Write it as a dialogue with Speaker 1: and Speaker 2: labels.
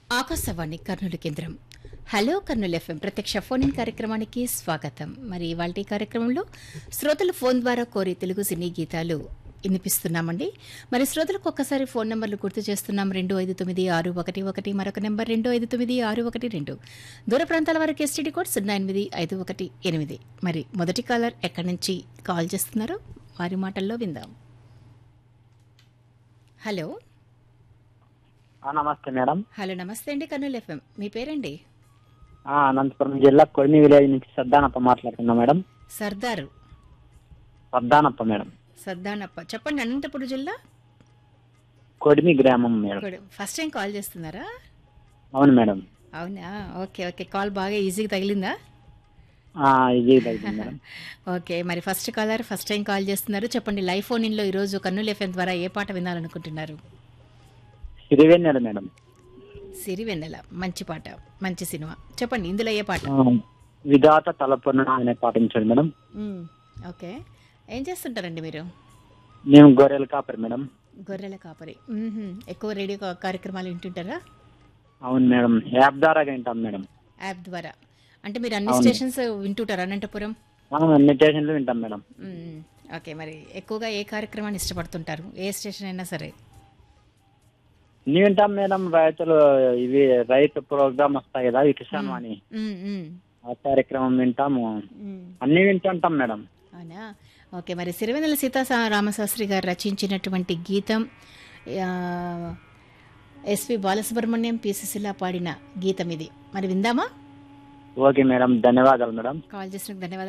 Speaker 1: ఆకాశవాణి కర్నూలు కేంద్రం hello Kurnool FM ప్రత్యక్ష phone in కార్యక్రమానికి స్వాగతం మరి ఇవాళ ఈ కార్యక్రమంలో శ్రోతలు ఫోన్ ద్వారా కోరి తెలుగు సినీ గీతాలు వినిపిస్తున్నామండి మరి శ్రోతలకు ఒక్కసారి ఫోన్ నెంబర్లు గుర్తు చేస్తున్నాం రెండు ఐదు తొమ్మిది ఆరు ఒకటి ఒకటి మరొక నెంబర్ రెండు ఐదు తొమ్మిది ఆరు ఒకటి రెండు దూర ప్రాంతాల వారికి ఎస్టీడీ కోడ్ సున్నా ఎనిమిది ఐదు ఒకటి ఎనిమిది మరి మొదటి కాలర్ ఎక్కడి నుంచి కాల్ చేస్తున్నారో వారి మాటల్లో విందాం హలో
Speaker 2: ఆ, నమస్తే మేడం
Speaker 1: హలో నమస్తే అండి కర్నూలు ఎఫ్ఎం మీ పేరండి
Speaker 2: ఆ, అనంతపురం జిల్లా కొడిమి విలేజ్ నుంచి సద్దానప్ప మాట్లాడుతున్నా మేడం
Speaker 1: సర్దారు
Speaker 2: సద్దానప్ప మేడం
Speaker 1: సర్దానప్ప చెప్పండి అనంతపురం జిల్లా
Speaker 2: కొడిమి గ్రామం మేడం
Speaker 1: ఇక్కడ ఫస్ట్ టైం కాల్ చేస్తున్నారా
Speaker 2: అవును మేడం
Speaker 1: అవునా ఓకే ఓకే కాల్ బాగా ఈజీగా తగిలిందా
Speaker 2: ఆ, ఇది తగ్గింది మేడం
Speaker 1: ఓకే మరి first caller first time call చేస్తున్నారు చెప్పండి లైవ్ ఫోన్ ఇన్లో ఈరోజు కర్నూలు ఎఫ్ఎం ద్వారా ఏ పాట వినాలనుకుంటున్నారు
Speaker 2: సిరివెన్నెల మేడం
Speaker 1: సిరి వెన్నెల మంచి పాట మంచి సినిమా చెప్పండి ఇందులో ఏ పాట
Speaker 2: ఆ, విధాత తలపున అనే పాటించాడు మేడం
Speaker 1: మ్మ్. ఓకే ఏం చేస్తుంటారండి మీరు
Speaker 2: మేము గొర్రెల కాపరి మేడం
Speaker 1: గొర్రెల కాపరి మ్మ్హ్మ్. ఎక్కువ రేడియో కా- కార్యక్రమాలు వింటుంటారా
Speaker 2: అవును మేడం యాప్ ద్వారా వింటాం మేడం
Speaker 1: యాప్ ద్వారా అంటే మీరు అన్ని
Speaker 2: అవును.
Speaker 1: స్టేషన్స్ వింటుంటారా అనంతపురం
Speaker 2: ఆ, అన్ని స్టేషన్లు వింటాం మేడం
Speaker 1: మ్మ్. ఓకే మరి ఎక్కువగా ఏ కార్యక్రమాన్ని ఇష్టపడుతుంటారు ఏ స్టేషన్ అయినా సరే
Speaker 2: అన్ని వింటాం మేడం రైతులు ఇవి రైతు ప్రోగ్రామ్ వస్తాయి కదా ఈ కిసాన్ వాణి
Speaker 1: మ్మ్, మ్మ్,
Speaker 2: ఆ కార్యక్రమం వింటాము
Speaker 1: మ్మ్.
Speaker 2: అన్ని వింటుంటాం మేడం
Speaker 1: అవునా ఓకే మరి సిరివెన్నెల సీతా సా- రామశాస్త్రి గారు రచించినటువంటి గీతం ఆ, ఎస్పి బాలసుబ్రహ్మణ్యం పిసిసిలా పాడిన గీతం ఇది మరి విందామా
Speaker 2: ఓకే మేడం ధన్యవాదాలు మేడం
Speaker 1: కాల్ చేసినందుకు ధన్యవాదాలు